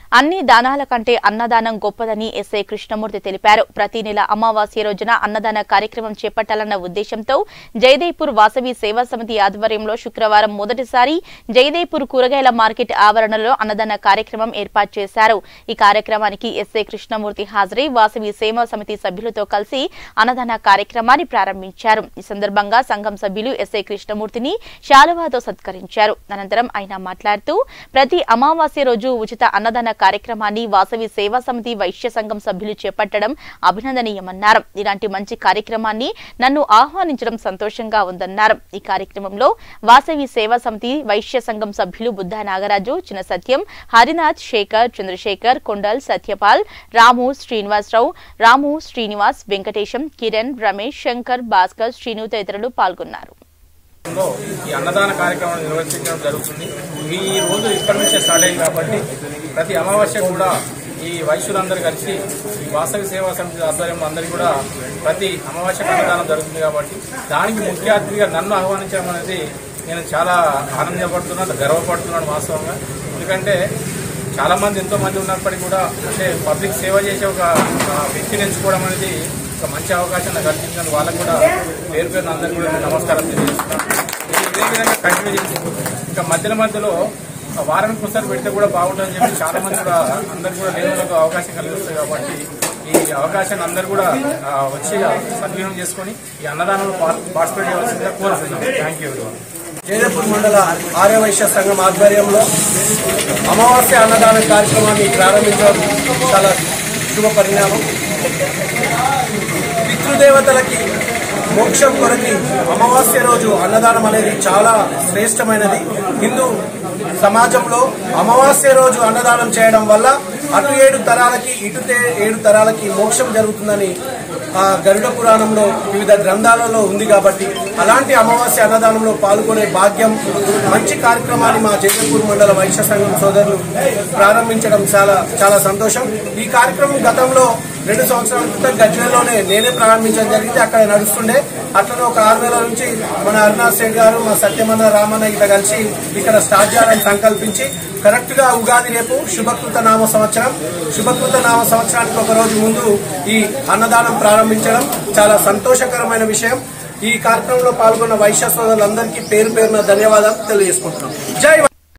అన్ని దానాల కంటే అన్నదానం గొప్పదని ఎస్ఐ కృష్ణమూర్తి తెలిపారు ప్రతి నెల అమావాస్య రోజున అన్నదాన కార్యక్రమం చేపట్టాలన్న ఉద్దేశంతో జయదేపూర్ వాసవి సేవా సమితి ఆధ్వర్యంలో శుక్రవారం మొదటిసారి జయదేపూర్ కూరగాయల మార్కెట్ ఆవరణలో అన్నదాన కార్యక్రమం ఏర్పాటు చేశారు ఈ కార్యక్రమానికి ఎస్ఐ కృష్ణమూర్తి హాజరై వాసవి సేవా సమితి సభ్యులతో కలిసి అన్నదాన కార్యక్రమాన్ని ప్రారంభించారు ఈ సందర్భంగా సంఘం సభ్యులు ఎస్ఐ కృష్ణమూర్తిని శాలువాతో సత్కరించారు అనంతరం ఆయన మాట్లాడుతూ ప్రతి అమావాస్య రోజు ఉచిత అన్నదాన కార్యక్రమాన్ని వాసవి సేవా సమితి వైశ్య సంఘం సభ్యులు చేపట్టడం అభినందనీయమన్నారు ఇలాంటి మంచి కార్యక్రమాన్ని నన్ను ఆహ్వానించడం సంతోషంగా ఉందన్నారు ఈ కార్యక్రమంలో వాసవి సేవా సమితి వైశ్య సంఘం సభ్యులు బుద్ధ నాగరాజు చిన్న సత్యం హరినాథ్ శేఖర్ చంద్రశేఖర్ కొండల్ సత్యపాల్ రాము శ్రీనివాసరావు రాము శ్రీనివాస్ వెంకటేశం కిరణ్ రమేష్ శంకర్ భాస్కర్ శ్రీను తదితరులు పాల్గొన్నారు లో ఈ అన్నదాన కార్యక్రమం నిర్వహించడం జరుగుతుంది ఈ రోజు ఇప్పటి నుంచే స్టార్ట్ అయింది కాబట్టి ప్రతి అమావాస్య కూడా ఈ వైశ్యులందరూ కలిసి ఈ వాసవి సేవా సమితి ఆధ్వర్యంలో అందరికీ కూడా ప్రతి అమావాస్య అన్నదానం జరుగుతుంది కాబట్టి దానికి ముఖ్య అతిథిగా నన్ను ఆహ్వానించడం అనేది నేను చాలా ఆనందపడుతున్నాను గర్వపడుతున్నాను వాస్తవంగా ఎందుకంటే చాలా మంది ఎంతో మంది ఉన్నప్పటికీ కూడా అంటే పబ్లిక్ సేవ చేసే ఒక ఆ, వ్యక్తిని ఎంచుకోవడం అనేది ఒక మంచి అవకాశం నాకు కల్పించినందుకు వాళ్ళకు కూడా పేరు పేరున అందరికీ కూడా నేను నమస్కారం తెలియజేస్తున్నాను ఇది ఇదే విధంగా కంటిన్యూ చేసి ఇంకా మధ్యలో మధ్యలో ఆ వారానికి ఒకసారి పెడితే కూడా బాగుంటుందని చెప్పి చాలా మంది కూడా అందరు కూడా లేనులకు అవకాశం కలిగిస్తుంది కాబట్టి ఈ అవకాశాన్ని అందరూ కూడా ఆ, వచ్చి సద్వినియోగం చేసుకొని ఈ అన్నదానంలో పార్టిసిపేట్ చేయవలసిందిగా కోరుతున్నాం థ్యాంక్ యూ జయదేపూర్ మండల ఆర్యవైశ్య సంఘం ఆధ్వర్యంలో అమావాస్య అన్నదాన కార్యక్రమాన్ని ప్రారంభించడం చాలా శుభ పరిణామం పితృదేవతలకి మోక్షం కొరకి అమావాస్య రోజు అన్నదానం అనేది చాలా శ్రేష్టమైనది హిందూ సమాజంలో అమావాస్య రోజు అన్నదానం చేయడం వల్ల అటు ఏడు తరాలకి ఇటు తే- ఏడు తరాలకి మోక్షం జరుగుతుందని ఆ గరుడ పురాణంలో వివిధ గ్రంథాలలో ఉంది కాబట్టి అలాంటి అమావాస్య అన్నదానంలో పాల్గొనే భాగ్యం మంచి కార్యక్రమాన్ని మా జయపూర్ మండల వైశ్య సంఘం సోదరులు ప్రారంభించడం చాలా చాలా సంతోషం ఈ కార్యక్రమం గతంలో రెండు సంవత్సరాల క్రితం గజ్వేల్లోనే నేనే ప్రారంభించడం జరిగింది అక్కడ నడుస్తుండే అట్లనే ఒక ఆరు నెలల నుంచి మన అరుణాథ్ సేట్ గారు మా సత్యమన్న రామన్న ఇట్లా కలిసి ఇక్కడ స్టార్ట్ చేయాలని సంకల్పించి కరెక్ట్ గా ఉగాది రేపు శుభకృత నామ సంవత్సరం శుభకృత నామ సంవత్సరానికి ఒక రోజు ముందు ఈ అన్నదానం ప్రారంభించడం చాలా సంతోషకరమైన విషయం ఈ కార్యక్రమంలో పాల్గొన్న వైశ్య సోదరులందరికీ పేరు పేరున ధన్యవాదాలు తెలియజేసుకుంటున్నాం జై